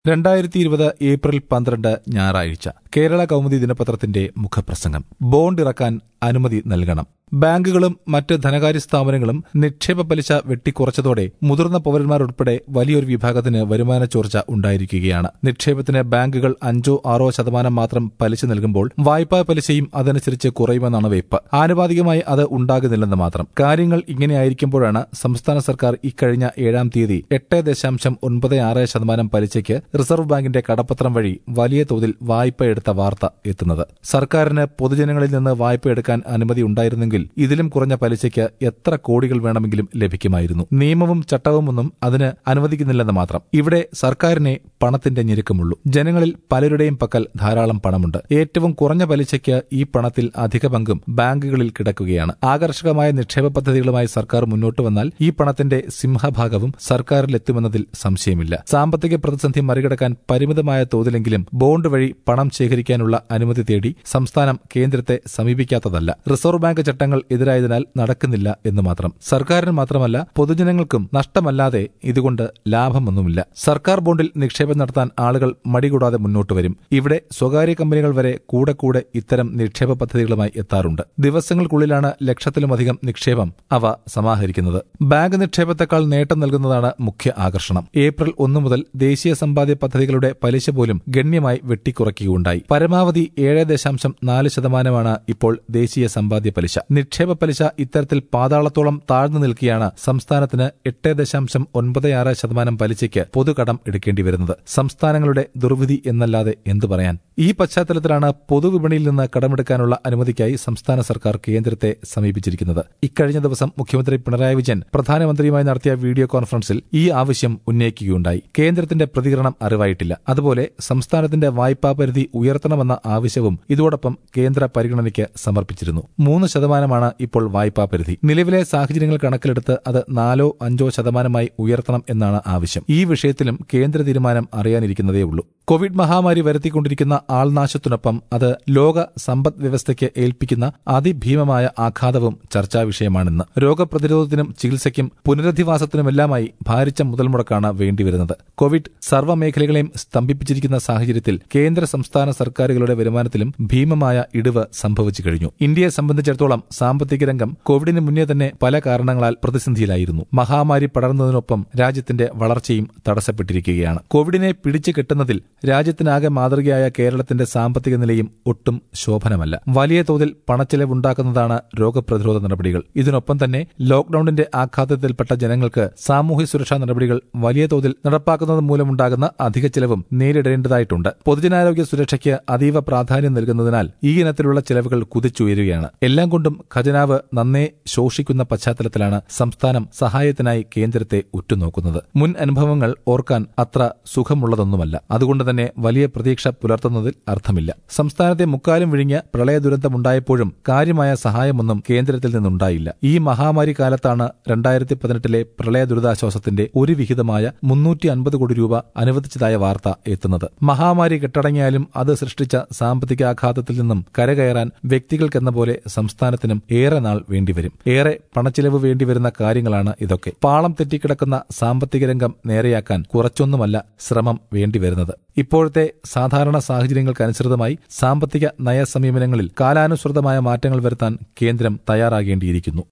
രണ്ടായിരത്തി ഇരുപത് ഏപ്രിൽ പന്ത്രണ്ട് ഞായറാഴ്ച കേരള കൗമുദി ദിനപത്രത്തിന്റെ മുഖപ്രസംഗം ബോണ്ട് ഇറക്കാൻ അനുമതി നൽകണം ബാങ്കുകളും മറ്റ് ധനകാര്യ സ്ഥാപനങ്ങളും നിക്ഷേപ പലിശ വെട്ടിക്കുറച്ചതോടെ മുതിർന്ന പൌരന്മാരുൾപ്പെടെ വലിയൊരു വിഭാഗത്തിന് വരുമാന ചോർച്ച ഉണ്ടായിരിക്കുകയാണ് നിക്ഷേപത്തിന് ബാങ്കുകൾ അഞ്ചോ ആറോ ശതമാനം മാത്രം പലിശ നൽകുമ്പോൾ വായ്പാ പലിശയും അതനുസരിച്ച് കുറയുമെന്നാണ് വെയ്പ് ആനുപാതികമായി അത് ഉണ്ടാകുന്നില്ലെന്ന് മാത്രം കാര്യങ്ങൾ ഇങ്ങനെയായിരിക്കുമ്പോഴാണ് സംസ്ഥാന സർക്കാർ ഇക്കഴിഞ്ഞ ഏഴാം തീയതി എട്ട് ദശാംശം ഒൻപത് ആറ് ശതമാനം പലിശയ്ക്ക് റിസർവ് ബാങ്കിന്റെ കടപ്പത്രം വഴി വലിയ തോതിൽ വായ്പ എടുത്ത വാർത്ത എത്തുന്നത് സർക്കാരിന് പൊതുജനങ്ങളിൽ നിന്ന് വായ്പ എടുക്കാൻ അനുമതി ഉണ്ടായിരുന്നെങ്കിൽ ഇതിലും കുറഞ്ഞ പലിശയ്ക്ക് എത്ര കോടികൾ വേണമെങ്കിലും ലഭിക്കുമായിരുന്നു നിയമവും ചട്ടവുമൊന്നും അതിന് അനുവദിക്കുന്നില്ലെന്ന് മാത്രം ഇവിടെ സർക്കാരിനെ പണത്തിന്റെ ഞെരുക്കമുള്ളൂ ജനങ്ങളിൽ പലരുടെയും പക്കൽ ധാരാളം പണമുണ്ട് ഏറ്റവും കുറഞ്ഞ പലിശയ്ക്ക് ഈ പണത്തിൽ അധിക പങ്കും ബാങ്കുകളിൽ കിടക്കുകയാണ് ആകർഷകമായ നിക്ഷേപ പദ്ധതികളുമായി സർക്കാർ മുന്നോട്ട് വന്നാൽ ഈ പണത്തിന്റെ സിംഹഭാഗവും സർക്കാരിലെത്തുമെന്നതിൽ സംശയമില്ല സാമ്പത്തിക പ്രതിസന്ധി മറികടക്കാൻ പരിമിതമായ തോതിലെങ്കിലും ബോണ്ട് വഴി പണം ശേഖരിക്കാനുള്ള അനുമതി തേടി സംസ്ഥാനം കേന്ദ്രത്തെ സമീപിക്കാത്തതല്ല റിസർവ് ബാങ്ക് ചട്ടങ്ങൾ എതിരായതിനാൽ നടക്കുന്നില്ല എന്ന് മാത്രം സർക്കാരിന് മാത്രമല്ല പൊതുജനങ്ങൾക്കും നഷ്ടമല്ലാതെ ഇതുകൊണ്ട് ലാഭമൊന്നുമില്ല സർക്കാർ ബോണ്ടിൽ നിക്ഷേപം നടത്താൻ ആളുകൾ മടികൂടാതെ മുന്നോട്ട് വരും ഇവിടെ സ്വകാര്യ കമ്പനികൾ വരെ കൂടെ കൂടെ ഇത്തരം നിക്ഷേപ പദ്ധതികളുമായി എത്താറുണ്ട് ദിവസങ്ങൾക്കുള്ളിലാണ് ലക്ഷത്തിലുമധികം നിക്ഷേപം അവ സമാഹരിക്കുന്നത് ബാങ്ക് നിക്ഷേപത്തെക്കാൾ നേട്ടം നൽകുന്നതാണ് മുഖ്യ ആകർഷണം ഏപ്രിൽ ഒന്ന് മുതൽ ദേശീയ സമ്പാദ്യ പദ്ധതികളുടെ പലിശ പോലും ഗണ്യമായി വെട്ടിക്കുറയ്ക്കുകയുണ്ടായി പരമാവധി ഏഴ് ദശാംശം നാല് ശതമാനമാണ് ഇപ്പോൾ ദേശീയ സമ്പാദ്യ പലിശ നിക്ഷേപ പലിശ ഇത്തരത്തിൽ പാതാളത്തോളം താഴ്ന്നു നിൽക്കുകയാണ് സംസ്ഥാനത്തിന് എട്ട് ദശാംശം ഒൻപത് ആറ് ശതമാനം പലിശയ്ക്ക് പൊതുകടം എടുക്കേണ്ടി വരുന്നത് സംസ്ഥാനങ്ങളുടെ ദുർവിധി എന്നല്ലാതെ എന്തു പറയാൻ ഈ പശ്ചാത്തലത്തിലാണ് പൊതുവിപണിയിൽ നിന്ന് കടമെടുക്കാനുള്ള അനുമതിക്കായി സംസ്ഥാന സർക്കാർ കേന്ദ്രത്തെ സമീപിച്ചിരിക്കുന്നത് ഇക്കഴിഞ്ഞ ദിവസം മുഖ്യമന്ത്രി പിണറായി വിജയൻ പ്രധാനമന്ത്രിയുമായി നടത്തിയ വീഡിയോ കോൺഫറൻസിൽ ഈ ആവശ്യം ഉന്നയിക്കുകയുണ്ടായി കേന്ദ്രത്തിന്റെ പ്രതികരണം അറിവായിട്ടില്ല അതുപോലെ സംസ്ഥാനത്തിന്റെ വായ്പാ പരിധി ഉയർത്തണമെന്ന ആവശ്യവും ഇതോടൊപ്പം കേന്ദ്ര പരിഗണനയ്ക്ക് സമർപ്പിച്ചിരുന്നു മൂന്ന് ശതമാനമാണ് ഇപ്പോൾ വായ്പാ പരിധി നിലവിലെ സാഹചര്യങ്ങൾ കണക്കിലെടുത്ത് അത് നാലോ അഞ്ചോ ശതമാനമായി ഉയർത്തണം എന്നാണ് ആവശ്യം ഈ വിഷയത്തിലും കേന്ദ്ര തീരുമാനം അറിയാനിരിക്കുന്നതേയുള്ളൂ കോവിഡ് മഹാമാരി വരുത്തിക്കൊണ്ടിരിക്കുന്ന ആൾനാശത്തിനൊപ്പം അത് ലോക സമ്പദ് വ്യവസ്ഥയ്ക്ക് ഏൽപ്പിക്കുന്ന അതിഭീമമായ ആഘാതവും ചർച്ചാ വിഷയമാണെന്ന് രോഗപ്രതിരോധത്തിനും ചികിത്സയ്ക്കും പുനരധിവാസത്തിനുമെല്ലാമായി ഭാരിച്ച മുതൽമുടക്കാണ് വേണ്ടിവരുന്നത് കോവിഡ് സർവ്വമേഖലകളെയും സ്തംഭിപ്പിച്ചിരിക്കുന്ന സാഹചര്യത്തിൽ കേന്ദ്ര സംസ്ഥാന സർക്കാരുകളുടെ വരുമാനത്തിലും ഭീമമായ ഇടിവ് സംഭവിച്ചു കഴിഞ്ഞു ഇന്ത്യയെ സംബന്ധിച്ചിടത്തോളം സാമ്പത്തിക രംഗം കോവിഡിന് മുന്നേ തന്നെ പല കാരണങ്ങളാൽ പ്രതിസന്ധിയിലായിരുന്നു മഹാമാരി പടർന്നതിനൊപ്പം രാജ്യത്തിന്റെ വളർച്ചയും തടസ്സപ്പെട്ടിരിക്കുകയാണ് കോവിഡിനെ പിടിച്ചു കെട്ടുന്നതിൽ രാജ്യത്തിനാകെ മാതൃകയായ കേരളത്തിന്റെ സാമ്പത്തിക നിലയും ഒട്ടും ശോഭനമല്ല വലിയ തോതിൽ പണച്ചെലവുണ്ടാക്കുന്നതാണ് രോഗപ്രതിരോധ നടപടികൾ ഇതിനൊപ്പം തന്നെ ലോക്ഡൌണിന്റെ ആഘാതത്തിൽപ്പെട്ട ജനങ്ങൾക്ക് സാമൂഹ്യ സുരക്ഷാ നടപടികൾ വലിയ തോതിൽ നടപ്പാക്കുന്നത് മൂലമുണ്ടാകുന്ന അധിക ചെലവും നേരിടേണ്ടതായിട്ടുണ്ട് പൊതുജനാരോഗ്യ സുരക്ഷയ്ക്ക് അതീവ പ്രാധാന്യം നൽകുന്നതിനാൽ ഈ ഇനത്തിലുള്ള ചെലവുകൾ കുതിച്ചുയരുകയാണ് എല്ലാം കൊണ്ടും ഖജനാവ് നന്നേ ശോഷിക്കുന്ന പശ്ചാത്തലത്തിലാണ് സംസ്ഥാനം സഹായത്തിനായി കേന്ദ്രത്തെ ഉറ്റുനോക്കുന്നത് മുൻ അനുഭവങ്ങൾ ഓർക്കാൻ അത്ര സുഖമുള്ളതൊന്നുമല്ല അതുകൊണ്ട് തന്നെ വലിയ പ്രതീക്ഷ പുലർത്തുന്നതിൽ അർത്ഥമില്ല സംസ്ഥാനത്തെ മുക്കാലും വിഴിഞ്ഞ പ്രളയ ദുരന്തമുണ്ടായപ്പോഴും കാര്യമായ സഹായമൊന്നും കേന്ദ്രത്തിൽ നിന്നുണ്ടായില്ല ഈ മഹാമാരി കാലത്താണ് രണ്ടായിരത്തി പതിനെട്ടിലെ പ്രളയ ദുരിതാശ്വാസത്തിന്റെ ഒരു വിഹിതമായ മുന്നൂറ്റി അൻപത് കോടി രൂപ അനുവദിച്ചതായ വാർത്ത എത്തുന്നത് മഹാമാരി കെട്ടടങ്ങിയാലും അത് സൃഷ്ടിച്ച സാമ്പത്തികാഘാതത്തിൽ നിന്നും കരകയറാൻ വ്യക്തികൾക്കെന്ന പോലെ സംസ്ഥാനത്തിനും ഏറെ നാൾ വേണ്ടിവരും ഏറെ പണച്ചിലവ് വേണ്ടിവരുന്ന കാര്യങ്ങളാണ് ഇതൊക്കെ പാളം തെറ്റിക്കിടക്കുന്ന സാമ്പത്തിക രംഗം നേരെയാക്കാൻ കുറച്ചൊന്നുമല്ല ശ്രമം വേണ്ടിവരുന്നത് ഇപ്പോഴത്തെ സാധാരണ സാഹചര്യങ്ങൾക്കനുസൃതമായി സാമ്പത്തിക നയസമീപനങ്ങളിൽ കാലാനുസൃതമായ മാറ്റങ്ങൾ വരുത്താൻ കേന്ദ്രം തയ്യാറാകേണ്ടിയിരിക്കുന്നു